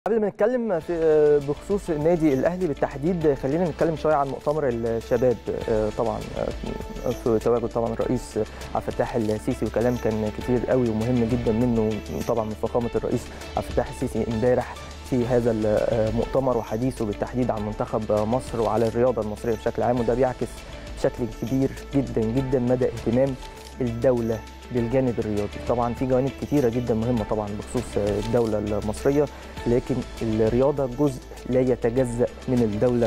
قبل ما نتكلم في بخصوص النادي الاهلي بالتحديد خلينا نتكلم شويه عن مؤتمر الشباب طبعا في تواجد طبعا الرئيس عبد الفتاح السيسي وكلام كان كتير قوي ومهم جدا منه طبعا من فخامه الرئيس عبد الفتاح السيسي امبارح في هذا المؤتمر وحديثه بالتحديد عن منتخب مصر وعلى الرياضه المصريه بشكل عام وده بيعكس بشكل كبير جدا جدا مدى اهتمام الدوله للجانب الرياضي طبعا في جوانب كتيره جدا مهمه طبعا بخصوص الدوله المصريه لكن الرياضه جزء لا يتجزا من الدوله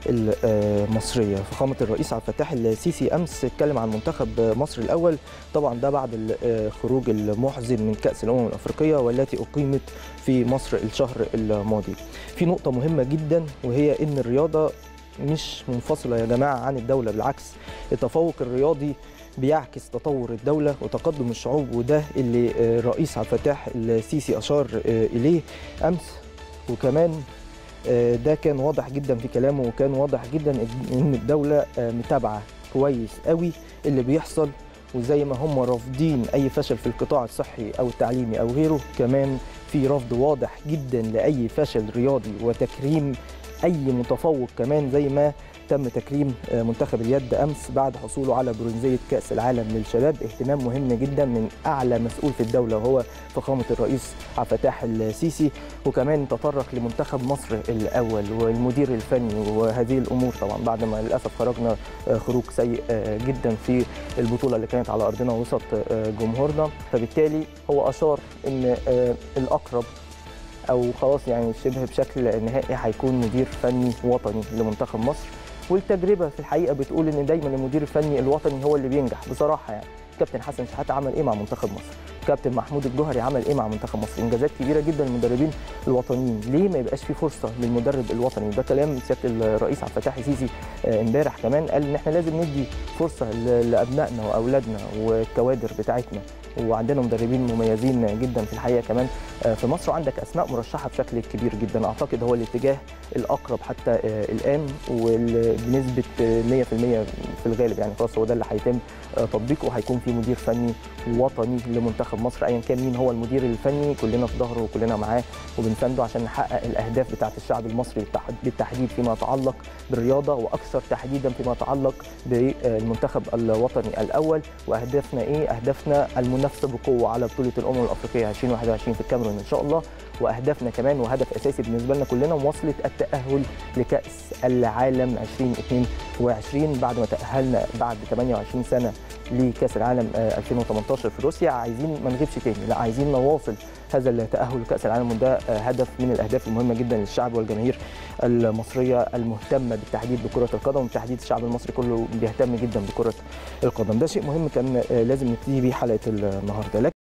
المصريه فخامه الرئيس عبد الفتاح السيسي امس اتكلم عن منتخب مصر الاول طبعا ده بعد الخروج المحزن من كاس الامم الافريقيه والتي اقيمت في مصر الشهر الماضي في نقطه مهمه جدا وهي ان الرياضه مش منفصله يا جماعه عن الدوله بالعكس التفوق الرياضي بيعكس تطور الدولة وتقدم الشعوب وده اللي الرئيس عبد الفتاح السيسي أشار إليه أمس وكمان ده كان واضح جدا في كلامه وكان واضح جدا إن الدولة متابعة كويس قوي اللي بيحصل وزي ما هم رافضين أي فشل في القطاع الصحي أو التعليمي أو غيره كمان في رفض واضح جدا لأي فشل رياضي وتكريم أي متفوق كمان زي ما تم تكريم منتخب اليد امس بعد حصوله على برونزيه كاس العالم للشباب اهتمام مهم جدا من اعلى مسؤول في الدوله وهو فخامه الرئيس عبد الفتاح السيسي وكمان تطرق لمنتخب مصر الاول والمدير الفني وهذه الامور طبعا بعد ما للاسف خرجنا خروج سيء جدا في البطوله اللي كانت على ارضنا وسط جمهورنا فبالتالي هو اشار ان الاقرب او خلاص يعني شبه بشكل نهائي هيكون مدير فني وطني لمنتخب مصر والتجربه في الحقيقه بتقول ان دايما المدير الفني الوطني هو اللي بينجح بصراحه يعني كابتن حسن شحاته عمل ايه مع منتخب مصر كابتن محمود الجوهري عمل ايه مع منتخب مصر انجازات كبيره جدا للمدربين الوطنيين ليه ما يبقاش في فرصه للمدرب الوطني ده كلام سياده الرئيس عبد الفتاح السيسي امبارح كمان قال ان احنا لازم ندي فرصه لابنائنا واولادنا والكوادر بتاعتنا وعندنا مدربين مميزين جدا في الحقيقه كمان في مصر وعندك اسماء مرشحه بشكل كبير جدا اعتقد هو الاتجاه الاقرب حتى الان وبنسبه 100% في الغالب يعني خلاص هو ده اللي هيتم تطبيقه وهيكون في مدير فني وطني لمنتخب مصر ايا كان مين هو المدير الفني كلنا في ظهره وكلنا معاه وبنسانده عشان نحقق الاهداف بتاعه الشعب المصري بالتحديد فيما يتعلق بالرياضه واكثر تحديدا فيما يتعلق بالمنتخب الوطني الاول واهدافنا ايه اهدافنا المنافسه بقوه على بطوله الامم الافريقيه 2021 في الكاميرون ان شاء الله واهدافنا كمان وهدف اساسي بالنسبه لنا كلنا مواصله التاهل لكاس العالم 2022 بعد ما تاهلنا بعد 28 سنه لكاس العالم 2018 في روسيا عايزين ما نغيبش تاني لا عايزين نواصل هذا التاهل لكاس العالم وده هدف من الاهداف المهمه جدا للشعب والجماهير المصريه المهتمه بالتحديد بكره القدم وبالتحديد الشعب المصري كله بيهتم جدا بكره القدم ده شيء مهم كان لازم نبتدي بيه حلقه النهارده